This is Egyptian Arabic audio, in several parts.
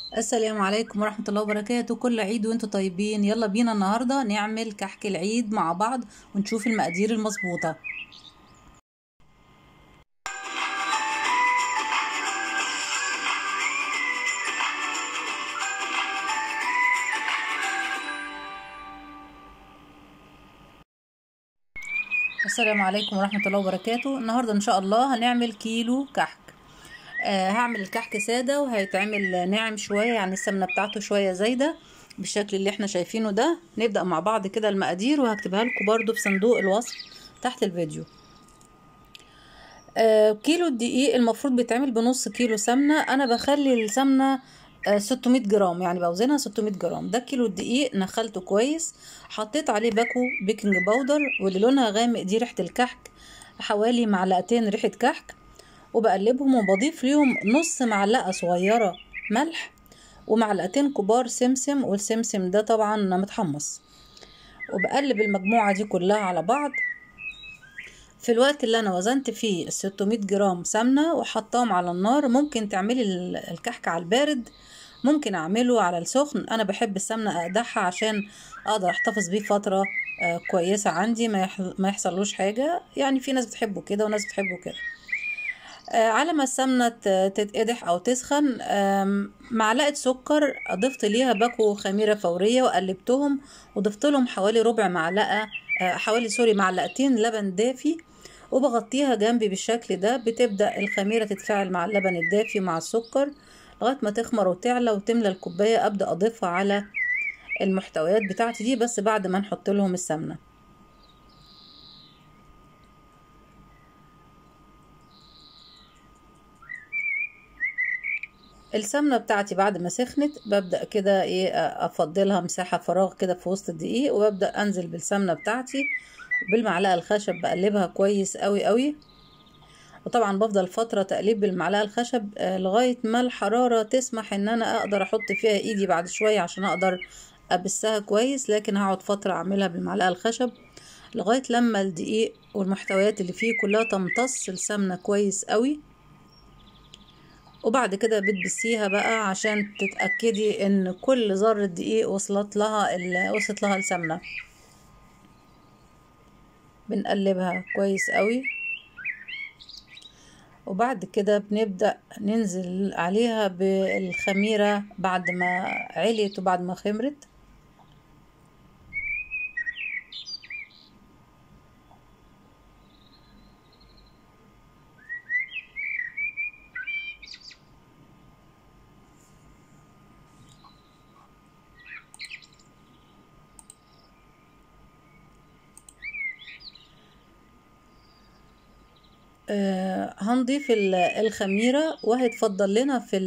السلام عليكم ورحمة الله وبركاته كل عيد وانتم طيبين يلا بينا النهاردة نعمل كحك العيد مع بعض ونشوف المقادير المظبوطة السلام عليكم ورحمة الله وبركاته النهاردة ان شاء الله هنعمل كيلو كحك آه هعمل الكحك سادة وهيتعمل ناعم شوية يعني السمنة بتاعته شوية زايدة بالشكل اللي احنا شايفينه ده نبدأ مع بعض كده المقادير وهكتبها لكم برضو في صندوق الوصف تحت الفيديو آه كيلو الدقيق المفروض بيتعمل بنص كيلو سمنة انا بخلي السمنة آه 600 جرام يعني بوزنها 600 جرام ده كيلو الدقيق نخلته كويس حطيت عليه باكو بيكنج باودر واللي لونها غامق دي ريحة الكحك حوالي معلقتين ريحة كحك وبقلبهم وبضيف ليهم نص معلقة صغيرة ملح ومعلقتين كبار سمسم والسمسم ده طبعا متحمص وبقلب المجموعة دي كلها على بعض في الوقت اللي انا وزنت فيه 600 جرام سمنة وحطاهم على النار ممكن تعملي الكحك على البارد ممكن اعمله على السخن انا بحب السمنة اقدحها عشان اقدر احتفظ بيه فترة كويسة عندي ما يحصلوش حاجة يعني في ناس بتحبه كده وناس بتحبه كده على ما السمنة تتقدح أو تسخن معلقة سكر ضفت ليها باكو خميرة فورية وقلبتهم وضفت لهم حوالي ربع معلقة حوالي سوري معلقتين لبن دافي وبغطيها جنبي بالشكل ده بتبدأ الخميرة تتفاعل مع اللبن الدافي مع السكر لغاية ما تخمر وتعلى وتملى الكوباية أبدأ أضيفها على المحتويات بتاعتي دي بس بعد ما نحط لهم السمنة السمنة بتاعتي بعد ما سخنت ببدأ كده ايه افضلها مساحة فراغ كده في وسط الدقيق وببدأ انزل بالسمنة بتاعتي بالمعلقة الخشب بقلبها كويس قوي قوي وطبعا بفضل فترة تقليب بالمعلقة الخشب لغاية ما الحرارة تسمح ان انا اقدر احط فيها ايدي بعد شوية عشان اقدر ابسها كويس لكن هقعد فترة اعملها بالمعلقة الخشب لغاية لما الدقيق والمحتويات اللي فيه كلها تمتص السمنة كويس قوي وبعد كده بتبسيها بقى عشان تتأكدي ان كل ذرة دقيق وصلت لها وصلت لها السمنة بنقلبها كويس قوي وبعد كده بنبدأ ننزل عليها بالخميرة بعد ما عليت وبعد ما خمرت آه هنضيف الخميرة وهيتفضل لنا في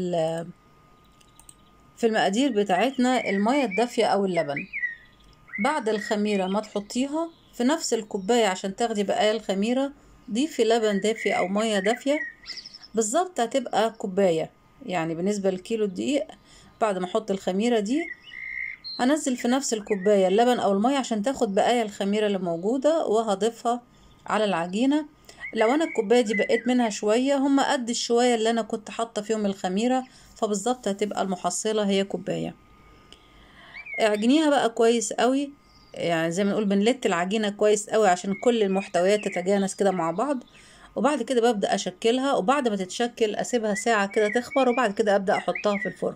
في المقادير بتاعتنا المية الدافية أو اللبن بعد الخميرة ما تحطيها في نفس الكوباية عشان تاخدي بقايا الخميرة ضيفي لبن دافي أو مية دافية بالظبط هتبقى كوباية يعني بالنسبة لكيلو الدقيق بعد ما احط الخميرة دي هنزل في نفس الكوباية اللبن أو المية عشان تاخد بقايا الخميرة اللي موجودة وهضيفها على العجينة لو انا الكوبايه دي بقيت منها شويه هما قد الشويه اللي انا كنت حاطه فيهم الخميره فبالظبط هتبقى المحصله هي كوبايه اعجنيها بقى كويس قوي يعني زي ما نقول بنلت العجينه كويس قوي عشان كل المحتويات تتجانس كده مع بعض وبعد كده ببدا اشكلها وبعد ما تتشكل اسيبها ساعه كده تخمر وبعد كده ابدا احطها في الفرن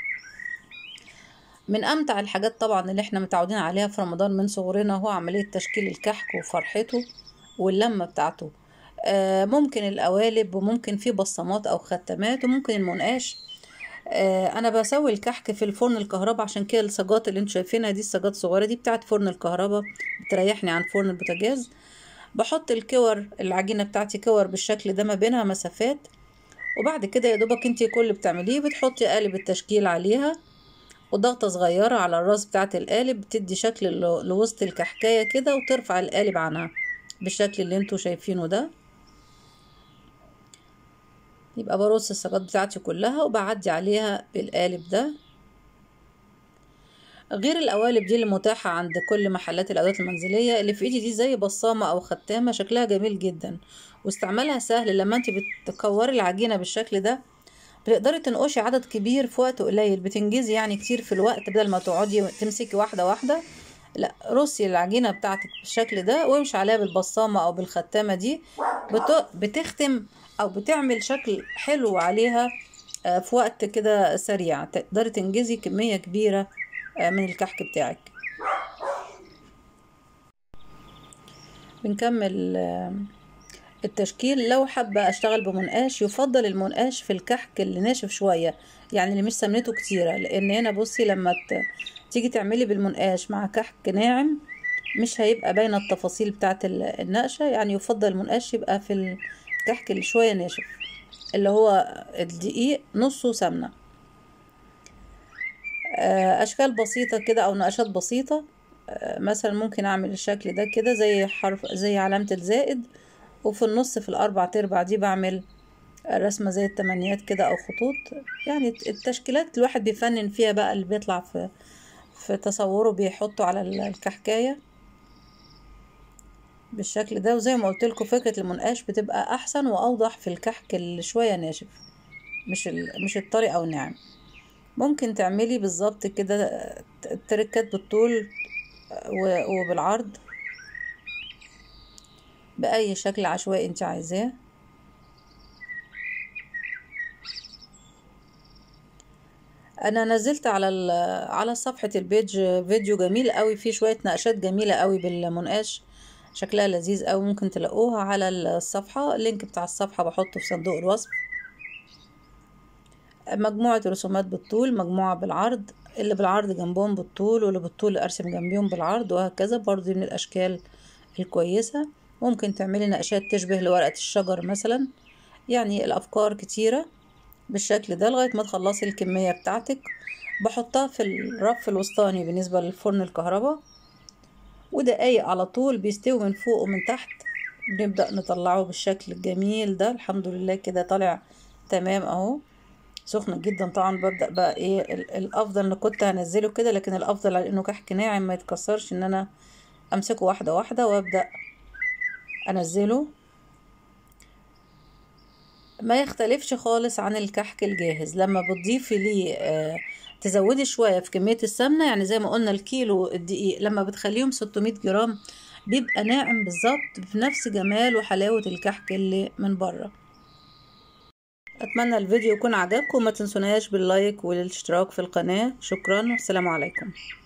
من امتع الحاجات طبعا اللي احنا متعودين عليها في رمضان من صغرنا هو عمليه تشكيل الكحك وفرحته واللمه بتاعته ممكن القوالب وممكن في بصمات او ختمات وممكن المنقاش انا بسوي الكحك في الفرن الكهرباء عشان كده الصاجات اللي انتوا شايفينها دي الصاجات الصغيره دي بتاعت فرن الكهرباء بتريحني عن فرن البوتاجاز بحط الكور العجينه بتاعتي كور بالشكل ده ما بينها مسافات وبعد كده يا دوبك انت كل اللي بتعمليه بتحطي قالب التشكيل عليها وضغطة صغيرة على الراس بتاعت القالب بتدي شكل لوسط الكحكاية كده وترفع القالب عنها بالشكل اللي انتوا شايفينه ده يبقى برص الصاجات بتاعتي كلها وبعدي عليها بالقالب ده غير القوالب دي اللي متاحة عند كل محلات الأدوات المنزلية اللي في ايدي دي زي بصامة أو ختامة شكلها جميل جدا واستعمالها سهل لما انت بتكوري العجينة بالشكل ده بتقدري تنقشي عدد كبير في وقت قليل بتنجزي يعني كتير في الوقت بدل ما تقعدي تمسكي واحدة واحدة لا رصي العجينة بتاعتك بالشكل ده وامشي عليها بالبصامة او بالختامة دي بت... بتختم او بتعمل شكل حلو عليها آه، في وقت كده سريع تقدري تنجزي كمية كبيرة آه، من الكحك بتاعك بنكمل آه، التشكيل لو حابة اشتغل بمنقاش يفضل المنقاش في الكحك اللي ناشف شوية يعني اللي مش سمنته كتيرة لان هنا بصي لما ت... تيجي تعملي بالمنقاش مع كحك ناعم مش هيبقى باينة التفاصيل بتاعة النقشة يعني يفضل المنقاش يبقى في الكحك اللي شوية ناشف اللي هو الدقيق نصه سمنة أشكال بسيطة كده أو نقشات بسيطة مثلا ممكن أعمل الشكل ده كده زي حرف زي علامة الزائد وفي النص في الأربع تربع دي بعمل رسمة زي التمانيات كده أو خطوط يعني التشكيلات الواحد بيفنن فيها بقى اللي بيطلع في في تصوره بيحطه على الكحكاية بالشكل ده وزي ما قلت لكم فكرة المنقاش بتبقى أحسن وأوضح في الكحك اللي شوية ناشف مش مش الطري أو الناعم ممكن تعملي بالظبط كده تركات بالطول وبالعرض بأي شكل عشوائي انت عايزاه انا نزلت على على صفحه البيج فيديو جميل قوي فيه شويه نقشات جميله قوي بالمنقاش شكلها لذيذ قوي ممكن تلاقوها على الصفحه اللينك بتاع الصفحه بحطه في صندوق الوصف مجموعه رسومات بالطول مجموعه بالعرض اللي بالعرض جنبهم بالطول واللي بالطول ارسم جنبيهم بالعرض وهكذا برضه من الاشكال الكويسه ممكن تعملي نقشات تشبه لورقه الشجر مثلا يعني الافكار كتيره بالشكل ده لغاية ما تخلصي الكمية بتاعتك بحطها في الرف الوسطاني بالنسبة للفرن الكهرباء ودقايق على طول بيستوي من فوق ومن تحت بنبدأ نطلعه بالشكل الجميل ده الحمد لله كده طالع تمام اهو سخنة جدا طبعا ببدأ بقى ايه الافضل ان كنت هنزله كده لكن الافضل على انه كحك ناعم ما يتكسرش ان انا امسكه واحدة واحدة وابدأ انزله ما يختلفش خالص عن الكحك الجاهز لما بتضيفي ليه آه تزودي شوية في كمية السمنة يعني زي ما قلنا الكيلو الدقيق لما بتخليهم 600 جرام بيبقى ناعم بالظبط بنفس جمال وحلاوة الكحك اللي من بره اتمنى الفيديو يكون عجبكم ما تنسوناش باللايك والاشتراك في القناة شكرا والسلام عليكم